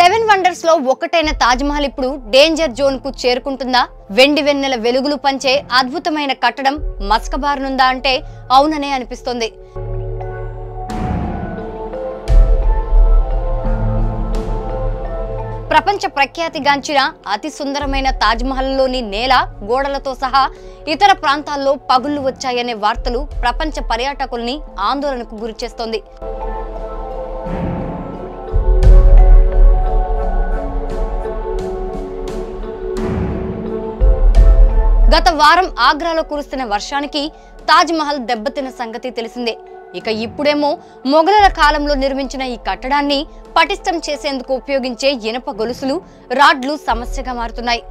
seven wonders లో ఒక్కటైన తాజ్మహల్ ఇప్పుడు danger zone కు చేరుకుంటుందా వెండి వెన్నెల వెలుగులు పంచే అద్భుతమైన కట్టడం మస్కబారనుందా అంటే అవుననే అనిపిస్తోంది ప్రపంచ ప్రఖ్యాతిగాంచిన అతి సుందరమైన తాజ్మహల్లోని నేల గోడలతో సహా ఇతర ప్రాంతాల్లో పగుళ్లు వచ్చాయనే వార్తలు ప్రపంచ పర్యాటకుల్ని ఆందోళనకు గురిచేస్తోంది గత వారం ఆగ్రాలో కురుస్తున్న వర్షానికి తాజ్ మహల్ దెబ్బతిన్న సంగతి తెలిసిందే ఇక ఇప్పుడేమో మొఘలుల కాలంలో నిర్మించిన ఈ కట్టడాన్ని పటిష్టం చేసేందుకు ఉపయోగించే ఇనప గొలుసులు రాడ్లు సమస్యగా మారుతున్నాయి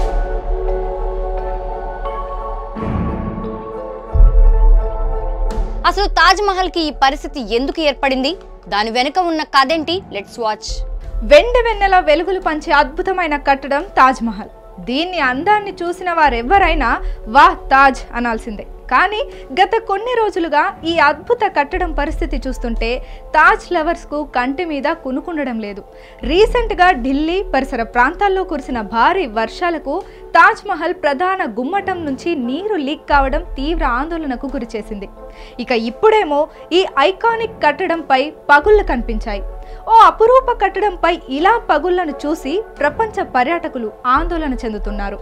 అసలు తాజ్ మహల్ కి ఈ పరిస్థితి ఎందుకు ఏర్పడింది దాని వెనుక ఉన్న కథేంటి లెట్స్ వాచ్ వెండి వెన్నెల వెలుగులు పంచే అద్భుతమైన కట్టడం తాజ్ మహల్ దీన్ని అందాన్ని చూసిన వారెవ్వరైనా వాహ్ తాజ్ అనాల్సిందే కానీ గత కొన్ని రోజులుగా ఈ అద్భుత కట్టడం పరిస్థితి చూస్తుంటే తాజ్ లవర్స్కు కంటి మీద కునుకుండడం లేదు రీసెంట్గా ఢిల్లీ పరిసర ప్రాంతాల్లో కురిసిన భారీ వర్షాలకు తాజ్ మహల్ ప్రధాన గుమ్మటం నుంచి నీరు లీక్ కావడం తీవ్ర ఆందోళనకు గురిచేసింది ఇక ఇప్పుడేమో ఈ ఐకానిక్ కట్టడంపై పగుళ్లు కనిపించాయి ఓ అపురూప కట్టడంపై ఇలా పగుళ్లను చూసి ప్రపంచ పర్యాటకులు ఆందోళన చెందుతున్నారు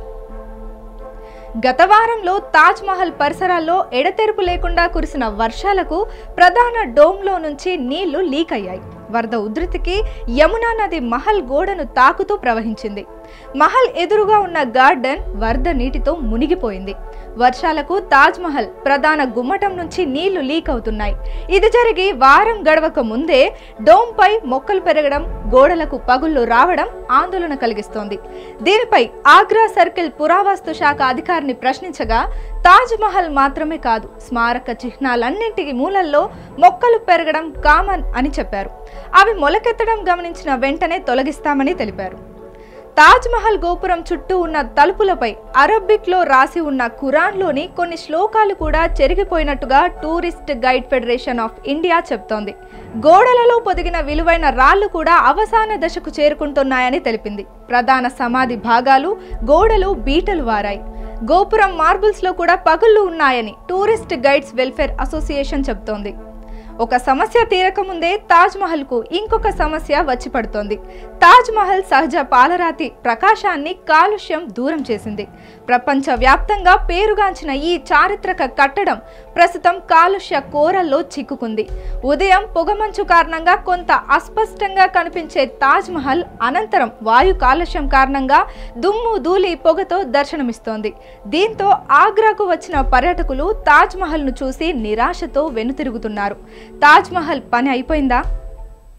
గత వారంలో తాజ్ మహల్ పరిసరాల్లో ఎడతెరుపు లేకుండా కురిసిన వర్షాలకు ప్రధాన డోమ్లో నుంచి నీళ్లు లీక్ అయ్యాయి వరద ఉధృతికి యమునా నది మహల్ గోడను తాకుతూ ప్రవహించింది మహల్ ఎదురుగా ఉన్న గార్డెన్ వరద నీటితో మునిగిపోయింది వర్షాలకు తాజ్ మహల్ ప్రధాన గుమ్మటం నుంచి నీళ్లు లీక్ అవుతున్నాయి ఇది జరిగి వారం గడవక ముందే డోమ్పై మొక్కలు పెరగడం గోడలకు పగుళ్లు రావడం ఆందోళన కలిగిస్తోంది దీనిపై ఆగ్రా సర్కిల్ పురావస్తు శాఖ అధికారిని ప్రశ్నించగా తాజ్ మహల్ మాత్రమే కాదు స్మారక చిహ్నాలన్నింటికి మూలల్లో మొక్కలు పెరగడం కామన్ అని చెప్పారు అవి మొలకెత్తడం గమనించిన వెంటనే తొలగిస్తామని తెలిపారు తాజ్ మహల్ గోపురం చుట్టూ ఉన్న తలుపులపై అరబిక్లో రాసి ఉన్న ఖురాన్లోని కొన్ని శ్లోకాలు కూడా చెరిగిపోయినట్టుగా tourist guide federation of India చెప్తోంది గోడలలో పొదిగిన విలువైన రాళ్లు కూడా అవసాన దశకు చేరుకుంటున్నాయని తెలిపింది ప్రధాన సమాధి భాగాలు గోడలు బీటలు వారాయి గోపురం మార్బుల్స్లో కూడా పగుళ్ళు ఉన్నాయని టూరిస్ట్ గైడ్స్ వెల్ఫేర్ అసోసియేషన్ చెబుతోంది ఒక సమస్య తీరకముందే తాజ్ మహల్ కు ఇంకొక సమస్య వచ్చి పడుతోంది తాజ్ మహల్ సహజ పాలరాతి ప్రకాశాన్ని కాలుష్యం దూరం చేసింది ప్రపంచ వ్యాప్తంగా పేరుగాంచిన ఈ చారిత్రక కట్టడం ప్రస్తుతం కాలుష్య కోరల్లో చిక్కుకుంది ఉదయం పొగమంచు కారణంగా కొంత అస్పష్టంగా కనిపించే తాజ్ మహల్ అనంతరం వాయు కాలుష్యం కారణంగా దుమ్ము ధూళి పొగతో దర్శనమిస్తోంది దీంతో ఆగ్రాకు వచ్చిన పర్యాటకులు తాజ్ మహల్ను చూసి నిరాశతో వెనుతిరుగుతున్నారు తాజ్ మహల్ పని అయిపోయిందా